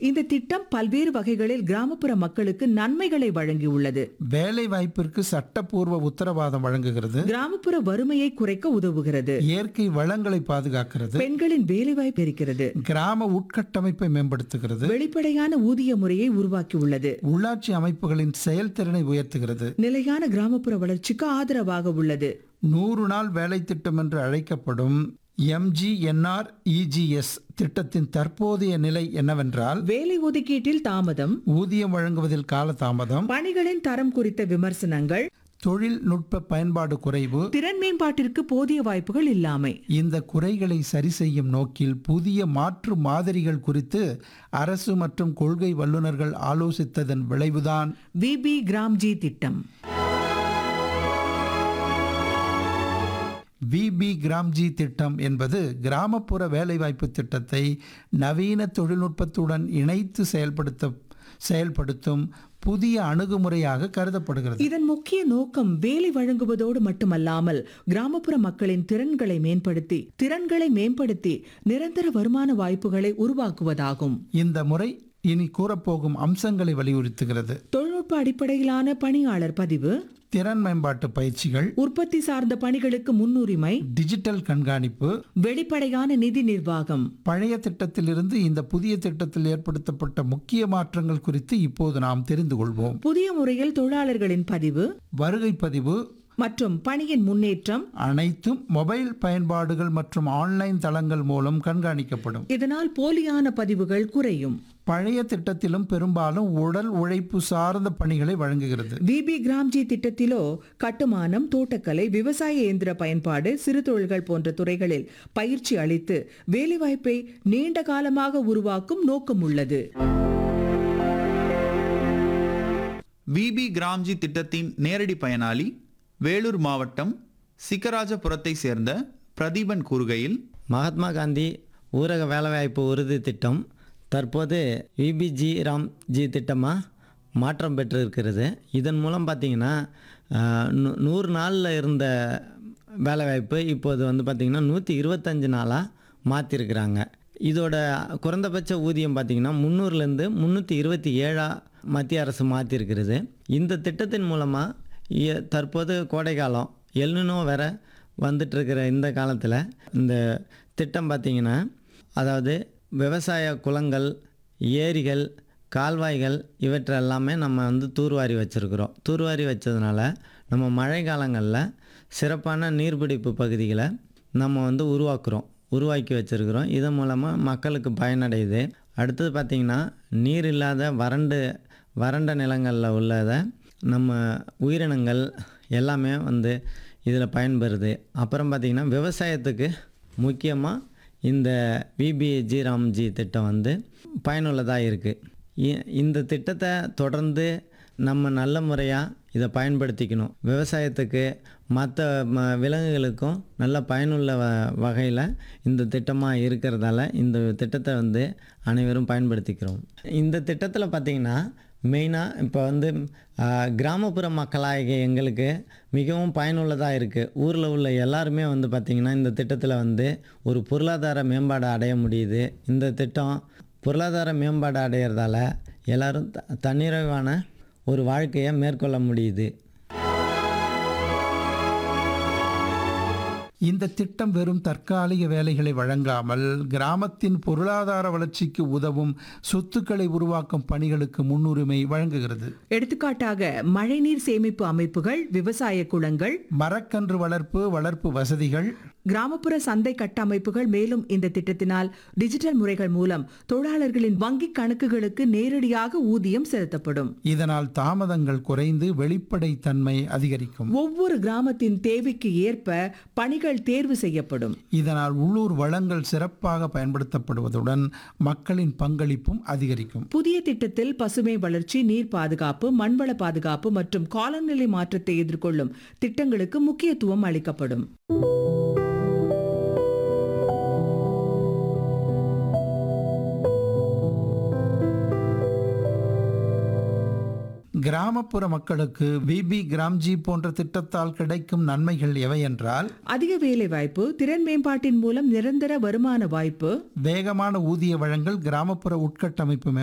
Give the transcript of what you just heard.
இந்த திட்டம் பல்வேறு வகைகளில் கிராமப்புற மக்களுக்கு நன்மைகளை வழங்கியுள்ளது வேலை வாய்ப்பிற்கு சட்டப்பூர்வ உத்தரவாதம் வழங்குகிறது கிராமப்புற வறுமையை குறைக்க உதவுகிறது இயற்கை வளங்களை பாதுகாக்கிறது பெண்களின் வேலைவாய்ப்பு இருக்கிறது கிராம உட்கட்டமைப்பை மேம்படுத்துகிறது வெளிப்படையான ஊதிய முறையை உருவாக்கியுள்ளது உள்ளாட்சி அமைப்புகளின் செயல்திறனை உயர்த்துகிறது நிலையான கிராமப்புற வளர்ச்சிக்கு ஆதரவாக உள்ளது நூறு நாள் வேலை திட்டம் என்று அழைக்கப்படும் எம்ஜிஎன்ஆர் இஜிஎஸ் திட்டத்தின் தற்போதைய நிலை என்னவென்றால் வேலை ஒதுக்கீட்டில் தாமதம் ஊதியம் வழங்குவதில் காலதாமதம் பணிகளின் தரம் குறித்த விமர்சனங்கள் தொழில்நுட்ப பயன்பாடு குறைவு திறன் மேம்பாட்டிற்கு போதிய வாய்ப்புகள் இல்லாமை இந்த குறைகளை சரி செய்யும் நோக்கில் புதிய மாற்று மாதிரிகள் குறித்து அரசு மற்றும் கொள்கை வல்லுநர்கள் ஆலோசித்ததன் விளைவுதான் விபி கிராம்ஜி திட்டம் விபி கிராம்ஜி திட்டம் என்பது கிராமப்புற வேலைவாய்ப்பு திட்டத்தை நவீன தொழில்நுட்பத்துடன் இணைத்து செயல்படுத்த செயல்படுத்தும் புதிய அணுகுமுறையாக கருதப்படுகிறது இதன் முக்கிய நோக்கம் வேலை வழங்குவதோடு மட்டுமல்லாமல் கிராமப்புற மக்களின் திறன்களை மேம்படுத்தி திறன்களை மேம்படுத்தி நிரந்தர வருமான வாய்ப்புகளை உருவாக்குவதாகும் இந்த முறை இனி கூறப்போகும் அம்சங்களை வலியுறுத்துகிறது தொழில்நுட்ப அடிப்படையிலான பணியாளர் பதிவு திறன் மேம்பாட்டு பயிற்சிகள் உற்பத்தி சார்ந்த பணிகளுக்கு முன்னுரிமை டிஜிட்டல் கண்காணிப்பு வெளிப்படையான நிதி நிர்வாகம் பழைய திட்டத்திலிருந்து இந்த புதிய திட்டத்தில் ஏற்படுத்தப்பட்ட முக்கிய மாற்றங்கள் குறித்து இப்போது நாம் தெரிந்து கொள்வோம் புதிய முறையில் தொழிலாளர்களின் பதிவு வருகை பதிவு மற்றும் பணியின் முன்னேற்றம் அனைத்தும் மொபைல் பயன்பாடுகள் மற்றும் ஆன்லைன் தளங்கள் மூலம் கண்காணிக்கப்படும் இதனால் போலியான பதிவுகள் குறையும் பழைய திட்டத்திலும் பெரும்பாலும் உடல் உழைப்பு சார்ந்த பணிகளை வழங்குகிறது விபி கிராம்ஜி திட்டத்திலோ கட்டுமானம் தோட்டக்கலை விவசாய இயந்திர பயன்பாடு சிறு தொழில்கள் போன்ற துறைகளில் பயிற்சி அளித்து வேலைவாய்ப்பை நீண்ட காலமாக உருவாக்கும் நோக்கம் உள்ளது விபி கிராம்ஜி திட்டத்தின் நேரடி பயனாளி வேலூர் மாவட்டம் சிக்கராஜபுரத்தை சேர்ந்த பிரதீபன் கூறுகையில் மகாத்மா காந்தி ஊரக வேலைவாய்ப்பு உறுதி திட்டம் தற்போது விபிஜி ராம்ஜி திட்டமாக மாற்றம் பெற்றிருக்கிறது இதன் மூலம் பார்த்திங்கன்னா ஆஹ், நூ- நூறு நாளில் இருந்த வேலைவாய்ப்பு இப்போது வந்து பார்த்திங்கன்னா நூற்றி இருபத்தஞ்சு நாளாக மாற்றிருக்கிறாங்க இதோட குறைந்தபட்ச ஊதியம் பார்த்திங்கன்னா முந்நூறுலேருந்து முந்நூற்றி இருபத்தி ஏழாக மத்திய அரசு மாற்றிருக்கிறது இந்த திட்டத்தின் மூலமாக தற்போது கோடைக்காலம் எல்னுனோ வேற வந்துட்டு இருக்கிற இந்த காலத்தில் இந்த திட்டம் பார்த்திங்கன்னா அதாவது விவசாய குளங்கள் ஏரிகள் கால்வாய்கள் இவற்றை எல்லாமே நம்ம வந்து தூர்வாரி வச்சுருக்குறோம் தூர்வாரி வச்சதுனால நம்ம மழை காலங்களில் சிறப்பான நீர்பிடிப்பு பகுதிகளை நம்ம வந்து உருவாக்குறோம் உருவாக்கி வச்சுருக்குறோம் இதன் மூலமாக மக்களுக்கு பயனடையுது அடுத்தது பார்த்திங்கன்னா நீர் இல்லாத வறண்டு வறண்ட நிலங்களில் உள்ளதை நம்ம உயிரினங்கள் எல்லாமே வந்து இதில் பயன்பெறுது அப்புறம் பார்த்திங்கன்னா விவசாயத்துக்கு முக்கியமாக இந்த விபிஜி ராம்ஜி திட்டம் வந்து பயனுள்ளதாக இருக்குது இந்த திட்டத்தை தொடர்ந்து நம்ம நல்ல முறையாக இதை பயன்படுத்திக்கணும் விவசாயத்துக்கு மற்ற ம- விலங்குகளுக்கும் நல்ல பயனுள்ள வ வகையில் இந்த திட்டமாக இருக்கிறதால இந்த திட்டத்தை வந்து அனைவரும் பயன்படுத்திக்கிறோம் இந்த திட்டத்தில் பார்த்திங்கன்னா மெயினாக இப்போ வந்து ஆ, கிராமப்புற மக்களாகிய எங்களுக்கு மிகவும் பயனுள்ளதாக இருக்குது ஊரில் உள்ள எல்லாருமே வந்து பார்த்திங்கன்னா இந்த திட்டத்தில் வந்து ஒரு பொருளாதார மேம்பாடு அடைய முடியுது இந்த திட்டம் பொருளாதார மேம்பாடு அடையிறதால எல்லாரும் த தன்னிறைவான ஒரு வாழ்க்கையை மேற்கொள்ள முடியுது இந்த திட்டம் வெறும் தற்காலிக வேலைகளை வழங்காமல் கிராமத்தின் பொருளாதார வளர்ச்சிக்கு உதவும் சொத்துக்களை உருவாக்கும் பணிகளுக்கு முன்னுரிமை வழங்குகிறது எடுத்துக்காட்டாக மழைநீர் சேமிப்பு அமைப்புகள் விவசாய குளங்கள் மரக்கன்று வளர்ப்பு வளர்ப்பு வசதிகள் கிராமப்புற சந்தை கட்டமைப்புகள் மேலும் இந்த திட்டத்தினால் டிஜிட்டல் முறைகள் மூலம் தொழிலாளர்களின் வங்கி கணக்குகளுக்கு நேரடியாக ஊதியம் செலுத்தப்படும் இதனால் தாமதங்கள் குறைந்து வெளிப்படைத்தன்மை அதிகரிக்கும் ஒவ்வொரு கிராமத்தின் தேவைக்கு ஏற்ப பணிகள் தேர்வு செய்யப்படும் இதனால் உள்ளூர் வளங்கள் சிறப்பாக பயன்படுத்தப்படுவதுடன் மக்களின் பங்களிப்பும் அதிகரிக்கும் புதிய திட்டத்தில் பசுமை வளர்ச்சி நீர் பாதுகாப்பு மண்வள பாதுகாப்பு மற்றும் காலநிலை மாற்றத்தை எதிர்கொள்ளும் திட்டங்களுக்கு முக்கியத்துவம் அளிக்கப்படும் கிராமப்புற மக்களுக்கு விபி கிராம்ஜி போன்ற திட்டத்தால் கிடைக்கும் நன்மைகள் எவை என்றால் அதிக வேலை வாய்ப்பு திறன் மேம்பாட்டின் மூலம் நிரந்தர வருமான வாய்ப்பு வேகமான ஊதிய வழங்கல் கிராமப்புற உட்கட்டமைப்பு